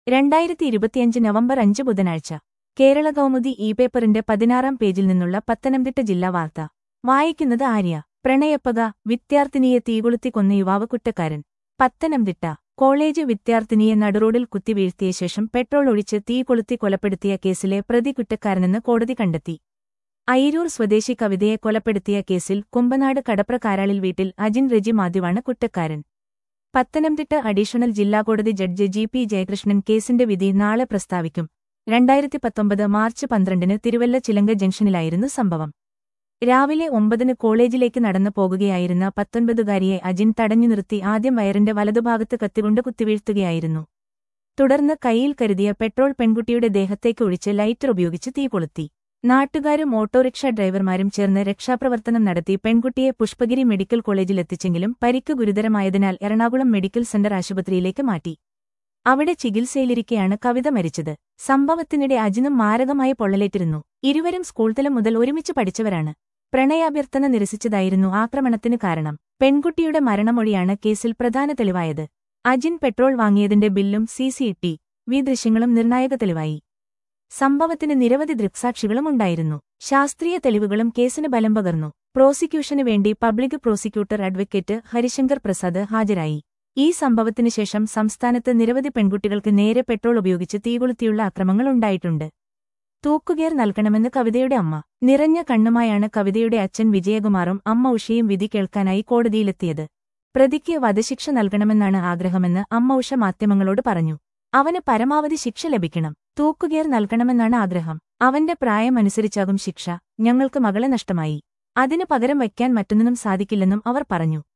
രണ്ടായിരത്തി ഇരുപത്തിയഞ്ച് നവംബർ അഞ്ച് ബുധനാഴ്ച കേരള കൗമുദി ഇ പേപ്പറിന്റെ പതിനാറാം പേജിൽ നിന്നുള്ള പത്തനംതിട്ട ജില്ലാ വാർത്ത വായിക്കുന്നത് ആര്യ പ്രണയപ്പക വിദ്യാർത്ഥിനിയെ തീകൊളുത്തി കൊന്ന യുവാവ് കുറ്റക്കാരൻ പത്തനംതിട്ട കോളേജ് വിദ്യാർത്ഥിനിയെ നടുറോഡിൽ കുത്തിവീഴ്ത്തിയ ശേഷം പെട്രോൾ ഒഴിച്ച് തീ കൊളുത്തി കൊലപ്പെടുത്തിയ കേസിലെ പ്രതി കുറ്റക്കാരനെന്ന് കോടതി കണ്ടെത്തി അയിരൂർ സ്വദേശി കവിതയെ കൊലപ്പെടുത്തിയ കേസിൽ കുമ്പനാട് കടപ്ര കാരാളിൽ വീട്ടിൽ അജിൻ റെജി മാത്യുവാണ് കുറ്റക്കാരൻ പത്തനംതിട്ട അഡീഷണൽ ജില്ലാ കോടതി ജഡ്ജി ജി പി ജയകൃഷ്ണൻ കേസിന്റെ വിധി നാളെ പ്രസ്താവിക്കും രണ്ടായിരത്തി പത്തൊമ്പത് മാർച്ച് പന്ത്രണ്ടിന് തിരുവല്ല ചിലങ്ക ജംഗ്ഷനിലായിരുന്നു സംഭവം രാവിലെ ഒമ്പതിന് കോളേജിലേക്ക് നടന്നു പോകുകയായിരുന്ന പത്തൊൻപതുകാരിയെ അജിൻ തടഞ്ഞു നിർത്തി ആദ്യം വയറിന്റെ വലതുഭാഗത്ത് കത്തികൊണ്ട് കുത്തിവീഴ്ത്തുകയായിരുന്നു തുടർന്ന് കൈയിൽ കരുതിയ പെട്രോൾ പെൺകുട്ടിയുടെ ദേഹത്തേക്ക് ഒഴിച്ച് ലൈറ്റർ ഉപയോഗിച്ച് തീ കൊളുത്തി നാട്ടുകാരും ഓട്ടോറിക്ഷ ഡ്രൈവർമാരും ചേർന്ന് രക്ഷാപ്രവർത്തനം നടത്തി പെൺകുട്ടിയെ പുഷ്പഗിരി മെഡിക്കൽ കോളേജിലെത്തിച്ചെങ്കിലും പരിക്ക് ഗുരുതരമായതിനാൽ എറണാകുളം മെഡിക്കൽ സെന്റർ ആശുപത്രിയിലേക്ക് മാറ്റി അവിടെ ചികിത്സയിലിരിക്കെയാണ് കവിത മരിച്ചത് സംഭവത്തിനിടെ അജിനും മാരകമായി പൊള്ളലേറ്റിരുന്നു ഇരുവരും സ്കൂൾ തലം മുതൽ ഒരുമിച്ച് പഠിച്ചവരാണ് പ്രണയാഭ്യർത്ഥന നിരസിച്ചതായിരുന്നു ആക്രമണത്തിന് കാരണം പെൺകുട്ടിയുടെ മരണമൊഴിയാണ് കേസിൽ പ്രധാന തെളിവായത് അജിൻ പെട്രോൾ വാങ്ങിയതിന്റെ ബില്ലും സി സി ടി വി ദൃശ്യങ്ങളും നിർണായക തെളിവായി സംഭവത്തിന് നിരവധി ദൃക്സാക്ഷികളും ഉണ്ടായിരുന്നു ശാസ്ത്രീയ തെളിവുകളും കേസിന് ബലം പകർന്നു പ്രോസിക്യൂഷന് വേണ്ടി public prosecutor advocate Harishankar Prasad ഹാജരായി ഈ സംഭവത്തിന് ശേഷം സംസ്ഥാനത്ത് നിരവധി പെൺകുട്ടികൾക്ക് നേരെ പെട്രോൾ ഉപയോഗിച്ച് തീകൊളുത്തിയുള്ള അക്രമങ്ങൾ ഉണ്ടായിട്ടുണ്ട് തൂക്കുകേർ നൽകണമെന്ന് കവിതയുടെ അമ്മ നിറഞ്ഞ കണ്ണുമായാണ് കവിതയുടെ അച്ഛൻ വിജയകുമാറും അമ്മ ഉഷയും വിധി കേൾക്കാനായി കോടതിയിലെത്തിയത് പ്രതിക്ക് വധശിക്ഷ നൽകണമെന്നാണ് ആഗ്രഹമെന്ന് അമ്മ ഉഷ മാധ്യമങ്ങളോട് പറഞ്ഞു അവന് പരമാവധി ശിക്ഷ ലഭിക്കണം തൂക്കുകേർ നൽകണമെന്നാണ് ആഗ്രഹം അവന്റെ പ്രായമനുസരിച്ചാകും ശിക്ഷ ഞങ്ങൾക്ക് മകളെ നഷ്ടമായി അതിനു പകരം വയ്ക്കാൻ മറ്റൊന്നിനും സാധിക്കില്ലെന്നും അവർ പറഞ്ഞു